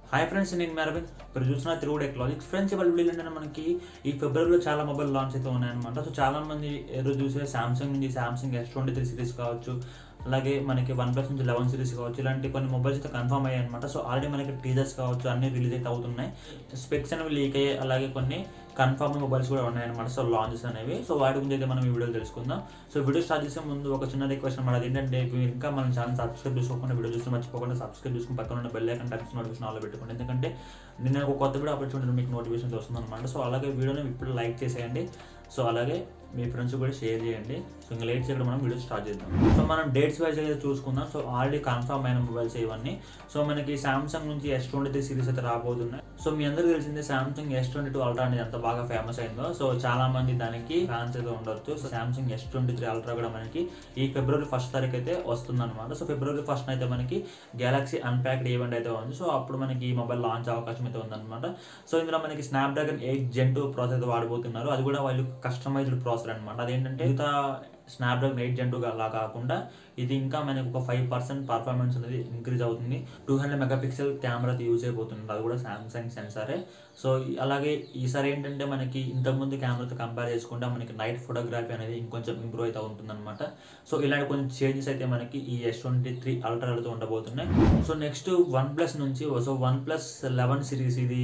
Hi friends నేను మీ అరవింద్ మీరు చూసిన తిరుగుడు ఎక్లాజిక్స్ ఫ్రెండ్స్ ఇవాళ వీడియో ఏంటంటే మనకి ఈ ఫిబ్రవరిలో చాలా మొబైల్ లాంచ్ అయితే ఉన్నాయన్నమాట సో చాలా మంది ఏదో చూసే సామ్సంగ్ నుంచి Samsung S twenty three series కావచ్చు అలాగే మనకి వన్ ప్లస్ నుంచి లెవెన్ సిరీస్ కావచ్చు ఇలాంటి కొన్ని మొబైల్స్ అయితే కన్ఫర్మ్ అయ్యాయి అనమాట సో ఆల్రెడీ మనకి టీజర్స్ కావచ్చు అన్ని రిలీజ్ అయితే అవుతున్నాయి స్పెక్స్ అనేవి లీక్ అయ్యాయి అలాగే కొన్ని కన్ఫర్మ్ మొబైల్స్ కూడా ఉన్నాయన్నమాట సో లాంచెస్ అనేవి సో వాటి గురించి అయితే మనం ఈ వీడియో తెలుసుకుందాం సో వీడియో స్టార్ట్ చేసే ముందు ఒక చిన్న రిక్వెస్ట్ అనమాట ఏంటంటే మీరు ఇంకా మన ఛానల్ సబ్స్క్రైబ్ చేసుకోకుండా వీడియో చూస్తే మర్చిపోకుండా సబ్స్క్రైబ్ చేసుకుని పక్కన ఉన్న bell icon touch notification all పెట్టుకోండి ఎందుకంటే నేను ఒక కొత్త వీడియో అప్లోడ్ చేయడం మీకు నోటిఫికేషన్ వస్తుంది అనమాట సో అలాగే వీడియోని ఇప్పుడు లైక్ చేసేయండి సో అలాగే మీ ఫ్రెండ్స్ కూడా షేర్ చేయండి సో ఇంకా లేట్ చేయడం మనం వీడియో స్టార్ట్ చేద్దాం సో మనం డేట్స్ వైజ్ అయితే చూసుకుందాం సో ఆల్రెడీ కన్ఫర్మ్ అయిన మొబైల్స్ ఇవన్నీ సో మనకి సామ్సంగ్ నుంచి ఎస్ ట్వంటీ త్రీ సిరీస్ అయితే రాబోతున్నాయి సో మీ అందరికీ తెలిసిందే Samsung S twenty two ultra అనేది ఎంత బాగా ఫేమస్ అయిందో సో చాలా మంది దానికి ఫ్యాన్స్ అయితే ఉండొచ్చు so Samsung S twenty three ultra కూడా మనకి ఈ ఫిబ్రవరి ఫస్ట్ తారీఖు అయితే వస్తుంది అనమాట సో ఫిబ్రవరి ఫస్ట్ అయితే మనకి గెలాక్సీ అన్ప్యాక్డ్ ఈవెంట్ అయితే ఉంది సో అప్పుడు మనకి ఈ మొబైల్ లాంచ్ అవకాశం అయితే ఉందన్నమాట సో ఇందులో మనకి Snapdragon eight gen two process అయితే వాడబోతున్నారు అది కూడా వాళ్ళు కస్టమైజ్డ్ ప్రాసెసర్ అనమాట అదేంటంటే మిగతా స్నాప్డ్రాగన్ ఎయిట్ జెన్ టూ అలా కాకుండా ఇది ఇంకా మనకి ఒక ఫైవ్ పర్సెంట్ పర్ఫార్మెన్స్ అనేది ఇంక్రీజ్ అవుతుంది two hundred megapixel camera use అయిపోతుంది అది కూడా సామ్సంగ్ సెన్సారే సో అలాగే ఈసారి ఏంటంటే మనకి ఇంతకుముందు కెమెరాతో కంపేర్ చేసుకుంటే మనకి నైట్ ఫోటోగ్రఫీ అనేది ఇంకొంచెం ఇంప్రూవ్ అయితే ఉంటుంది అనమాట సో ఇలాంటి కొంచెం చేంజెస్ అయితే మనకి ఈ ఎస్ ట్వంటీ త్రీ అల్ట్రాలతో ఉండబోతున్నాయి సో నెక్స్ట్ వన్ ప్లస్ నుంచి so OnePlus eleven series ఇది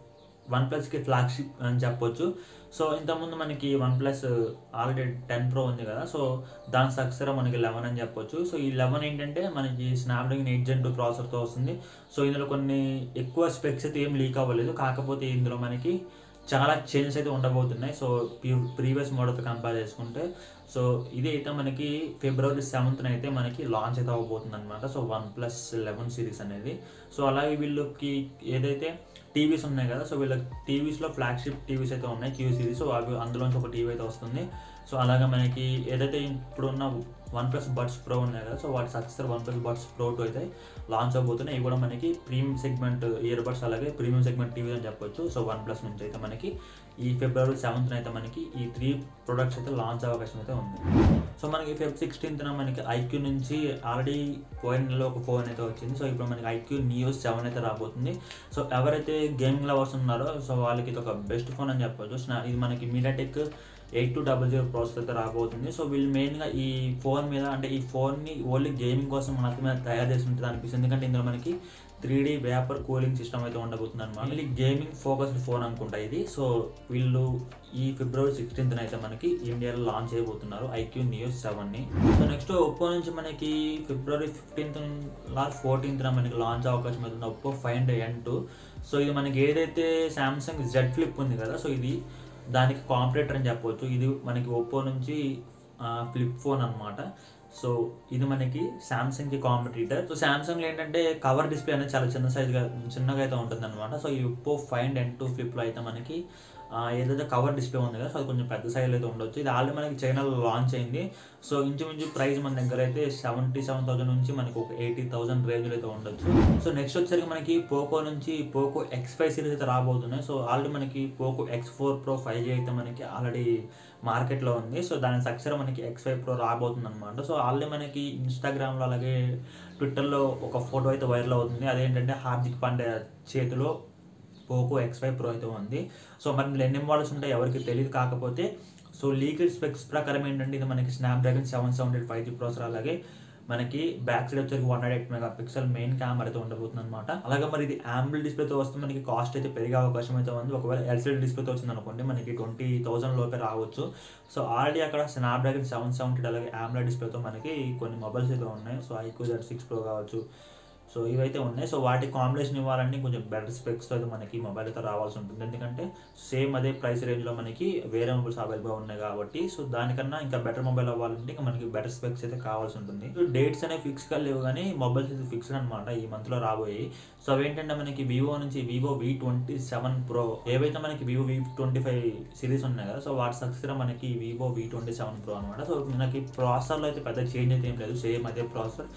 వన్ ప్లస్కి ఫ్లాగ్షిప్ అని చెప్పొచ్చు సో ఇంతకుముందు మనకి OnePlus already ten pro ఉంది కదా సో దాని సక్సెస్ మనకి లెవెన్ అని చెప్పొచ్చు సో ఈ లెవెన్ ఏంటంటే మనకి స్నాప్డ్రాగన్ ఎయిట్ జెన్ టూ ప్రాసెసర్తో వస్తుంది సో ఇందులో కొన్ని ఎక్కువ స్పెక్స్ అయితే ఏం లీక్ అవ్వలేదు కాకపోతే ఇందులో మనకి చాలా చేంజెస్ అయితే ఉండబోతున్నాయి సో ప్రీవియస్ మోడల్తో కంపేర్ చేసుకుంటే సో ఇది అయితే మనకి ఫిబ్రవరి సెవెంత్న అయితే మనకి లాంచ్ అయితే అవ్వబోతుంది అనమాట so OnePlus eleven series అనేది సో అలాగే వీళ్ళకి ఏదైతే టీవీస్ ఉన్నాయి కదా సో వీళ్ళకి టీవీస్లో ఫ్లాగ్షిప్ టీవీస్ అయితే ఉన్నాయి క్యూ సిరీస్ సో అవి అందులోంచి ఒక టీవీ అయితే వస్తుంది సో అలాగే మనకి ఏదైతే ఇప్పుడున్న వన్ ప్లస్ బడ్స్ ప్రో ఉన్నాయి కదా సో వాటి successor OnePlus buds pro two అయితే లాంచ్ అవబోతున్నాయి ఇవి కూడా మనకి ప్రీమియం సెగ్మెంట్ ఇయర్ బడ్స్ అలాగే ప్రీమియం సెగ్మెంట్ టీవీ అని చెప్పొచ్చు సో వన్ ప్లస్ నుంచి అయితే మనకి ఈ ఫిబ్రవరి సెవెంత్న అయితే మనకి ఈ త్రీ ప్రొడక్ట్స్ అయితే లాంచ్ అవకాశం అయితే ఉంది సో మనకి ఫెబ్ సిక్స్టీన్త్న మనకి ఐక్యూ నుంచి ఆల్రెడీ పోయిన నెలలో ఒక ఫోన్ అయితే వచ్చింది సో ఇప్పుడు మనకి ఐక్యూ నియోస్ సెవెన్ అయితే రాబోతుంది సో ఎవరైతే గేమింగ్ లవర్స్ ఉన్నారో సో వాళ్ళకి ఇది ఒక బెస్ట్ ఫోన్ అని చెప్పొచ్చు స్నా- ఇది మనకి MediaTek eight two double zero process అయితే రాబోతుంది సో వీళ్ళు మెయిన్గా ఈ ఫోన్ మీద అంటే ఈ ఫోన్ని ఓన్లీ గేమింగ్ కోసం మాత్రమే తయారు చేసి ఉంటుంది అనిపిస్తుంది ఎందుకంటే ఇందులో మనకి three D vapour cooling system అయితే ఉండబోతుంది అనమాట మళ్ళీ గేమింగ్ ఫోకస్డ్ ఫోన్ అనుకుంటా ఇది సో వీళ్ళు ఈ ఫిబ్రవరి సిక్స్టీన్త్ అయితే మనకి ఇండియాలో లాంచ్ చేయబోతున్నారు ఐక్యూ న్యూస్ సెవెన్ని సో నెక్స్ట్ ఒప్పో నుంచి మనకి ఫిబ్రవరి ఫిఫ్టీన్త్ లాస్ట్ ఫోర్టీన్త్న మనకి లాంచ్ అవకాశం అవుతుంది Oppo five hundred N two so ఇది మనకి ఏదైతే సామ్సంగ్ జెడ్ ఫ్లిప్ ఉంది కదా సో ఇది దానికి కాంపిటేటర్ అని చెప్పవచ్చు ఇది మనకి ఒప్పో నుంచి ఫ్లిప్ ఫోన్ అన్నమాట సో ఇది మనకి సామ్సంగ్కి కాంపిటీటర్ సో సామ్సంగ్లో ఏంటంటే కవర్ డిస్ప్లే అనేది చాలా చిన్న సైజుగా చిన్నగా అయితే ఉంటుంది అనమాట సో ఈ ఒప్పో ఫైవ్ అండ్ టూ ఫ్లిప్లో అయితే మనకి ఆ, ఏదైతే కవర్ డిస్ప్లే ఉంది కదా సో అది కొంచెం పెద్ద సైజులో అయితే ఉండొచ్చు ఇది ఆల్రెడీ మనకి చైనాలో లాంచ్ అయింది సో ఇంచుమించు ప్రైస్ మన దగ్గర అయితే సెవెంటీ సెవెన్ థౌసండ్ నుంచి మనకి ఒక ఎయిటీ థౌసండ్ రేంజ్లో అయితే ఉండొచ్చు సో నెక్స్ట్ వచ్చేసరికి మనకి పోకో నుంచి పోకో ఎక్స్ ఫైవ్ సిరీస్ అయితే రాబోతున్నాయి సో ఆల్రెడీ మనకి Poco X four pro five G అయితే మనకి ఆల్రెడీ మార్కెట్లో ఉంది సో దాని సక్సెస్ మనకి ఎక్స్ ఫైవ్ ప్రో రాబోతుంది అనమాట సో ఆల్రెడీ మనకి ఇన్స్టాగ్రామ్లో అలాగే ట్విట్టర్లో ఒక ఫోటో అయితే వైరల్ అవుతుంది అదేంటంటే హార్దిక్ పాండే చేతిలో పోకో ఎక్స్ ఫైవ్ ప్రో అయితే ఉంది సో మరి ఇందులో ఎన్ని మోడల్స్ ఉంటాయి ఎవరికి తెలియదు కాకపోతే సో లీగల్ స్పెక్స్ ప్రకారం ఏంటంటే ఇది మనకి Snapdragon seven seven eight five G processor అలాగే మనకి బ్యాక్ సైడ్ వచ్చేసి one hundred eight megapixel main camera అయితే ఉండబోతుంది అనమాట అలాగే మరి ఇది ఆంబుల్ డిస్ప్లేతో వస్తే మనకి కాస్ట్ అయితే పెరిగే అవకాశం అయితే ఉంది ఒకవేళ ఎల్సీడీ డిస్ప్లేతో వచ్చింది అనుకోండి మనకి ట్వంటీ థౌసండ్ లోపే రావచ్చు సో ఆల్రెడీ అక్కడ స్నాప్డ్రాగన్ సెవెన్ సెవెంటీ అలాగే ఆంబుల్ డిస్ప్లేతో మనకి కొన్ని మొబైల్స్ అయితే ఉన్నాయి so iQOO Z six pro కావచ్చు సో ఇవైతే ఉన్నాయి సో వాటి కాంబినేషన్ ఇవ్వాలంటే కొంచెం బెటర్ స్పెక్స్తో అయితే మనకి మొబైల్ అయితే రావాల్సి ఉంటుంది ఎందుకంటే సేమ్ అదే ప్రైస్ రేంజ్లో మనకి వేరే మొబైల్స్ అవైలబుల్ ఉన్నాయి కాబట్టి సో దానికన్నా ఇంకా బెటర్ మొబైల్ అవ్వాలంటే ఇంకా మనకి బెటర్ స్పెక్స్ అయితే కావాల్సి ఉంటుంది సో డేట్స్ అనేవి ఫిక్స్గా లేవు కానీ మొబైల్స్ అయితే ఫిక్స్డ్ అనమాట ఈ మంత్లో రాబోయి సో అవేంటంటే మనకి వివో నుంచి Vivo V twenty seven pro ఏవైతే మనకి Vivo V twenty five series ఉన్నాయి కదా సో వాటి సక్సెస్ మనకి Vivo V twenty seven pro అనమాట సో మనకి ప్రాసెసర్లో అయితే పెద్ద చేంజ్ అయితే ఏం లేదు సేమ్ అదే ప్రాసెసర్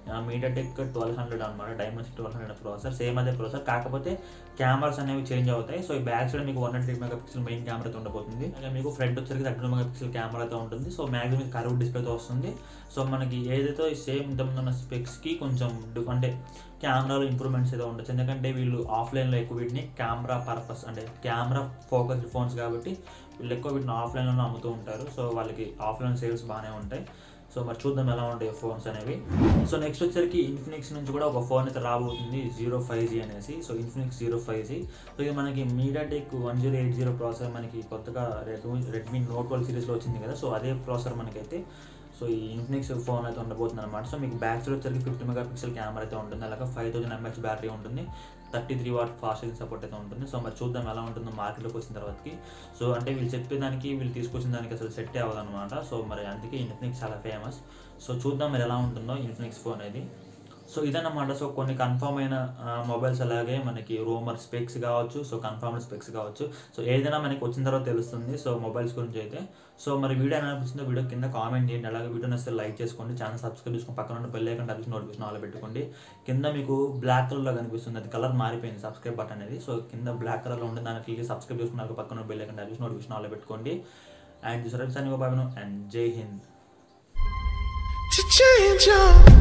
మీడియాటెక్ ట్వెల్వ్ హండ్రెడ్ అనమాట diamond twelve hundred processor same అదే ప్రాసెసర్ కాకపోతే కెమెరాస్ అనేవి చేంజ్ అవుతాయి సో ఈ బ్యాక్ సైడ్ మీకు one hundred eight megapixel main camera అయితే ఉండబోతుంది అలాగే మీకు ఫ్రంట్ వచ్చరికి thirty two mega pixel camera అయితే ఉంటుంది సో మ్యాక్సిమం కర్వ్ డిస్ప్లేతో వస్తుంది సో మనకి ఏదైతే సేమ్ ఇంతకుముందు ఉన్న స్పెక్స్కి కొంచెం డి- అంటే కెమెరాలో ఇంప్రూవ్మెంట్స్ అయితే ఉండొచ్చు ఎందుకంటే వీళ్ళు ఆఫ్లైన్లో ఎక్కువ వీటిని కెమెరా పర్పస్ అంటే కెమెరా ఫోకస్డ్ ఫోన్స్ కాబట్టి వీళ్ళు ఎక్కువ వీటిని ఆఫ్లైన్లోనే అమ్ముతూ ఉంటారు సో వాళ్ళకి ఆఫ్లైన్ సేల్స్ బాగానే ఉంటాయి సో మరి చూద్దాం ఎలా ఉంటాయి ఫోన్స్ అనేవి సో నెక్స్ట్ వచ్చరికి ఇన్ఫినిక్స్ నుంచి కూడా ఒక ఫోన్ అయితే రాబోతుంది జీరో ఫైవ్ జీ అనేసి so Infinix zero five G so ఇది మనకి MediaTek one zero eight zero processor మనకి కొత్తగా రెడ్మీ రెడ్మీ నోట్ ట్వెల్వ్ సిరీస్లో వచ్చింది కదా సో అదే ప్రాసెసర్ మనకైతే సో ఈ ఇన్ఫినిక్స్ ఫోన్ అయితే ఉండబోతుంది అనమాట సో మీకు బ్యాక్ సైడ్ వచ్చరికి ఫిఫ్టీ మెగా పిక్సెల్ కెమెరా అయితే ఉంటుంది అలాగే ఫైవ్ థౌసండ్ ఎంహెచ్ బ్యాటరీ ఉంటుంది thirty three watt fast charging support అయితే ఉంటుంది సో మరి చూద్దాం ఎలా ఉంటుందో మార్కెట్లోకి వచ్చిన తర్వాతకి సో అంటే వీళ్ళు చెప్పేదానికి వీళ్ళు తీసుకొచ్చిన దానికి అసలు సెట్ అవ్వదు అనమాట సో మరి అందుకే ఇన్ఫినిక్స్ చాలా ఫేమస్ సో చూద్దాం మరి ఎలా ఉంటుందో ఇన్ఫినిక్స్ ఫోన్ అనేది సో ఇదన్నమాట సో కొన్ని కన్ఫర్మ్ అయిన మొబైల్స్ అలాగే మనకి రూమర్ స్పెక్స్ కావచ్చు సో కన్ఫర్మ్డ్ స్పెక్స్ కావచ్చు సో ఏదైనా మనకి వచ్చిన తర్వాత తెలుస్తుంది సో మొబైల్స్ గురించి అయితే సో మరి వీడియో ఎలా అనిపిస్తుందో వీడియో కింద కామెంట్ చేయండి అలాగే వీడియో నచ్చితే లైక్ చేసుకోండి ఛానల్ సబ్స్క్రైబ్ చేసుకొని పక్కన ఉన్న bell icon touch notification all పెట్టుకోండి కింద మీకు బ్లాక్ కలర్లో కనిపిస్తుంది అది కలర్ మారిపోయింది సబ్స్క్రైబ్ బటన్ అనేది సో కింద బ్లాక్ కలర్లో ఉండే దానికి క్లిక్ సబ్స్క్రైబ్ చేసుకున్నాక పక్కన bell icon touch notification all పెట్టుకోండి అండ్ చూసారు and Jai Hind to change up.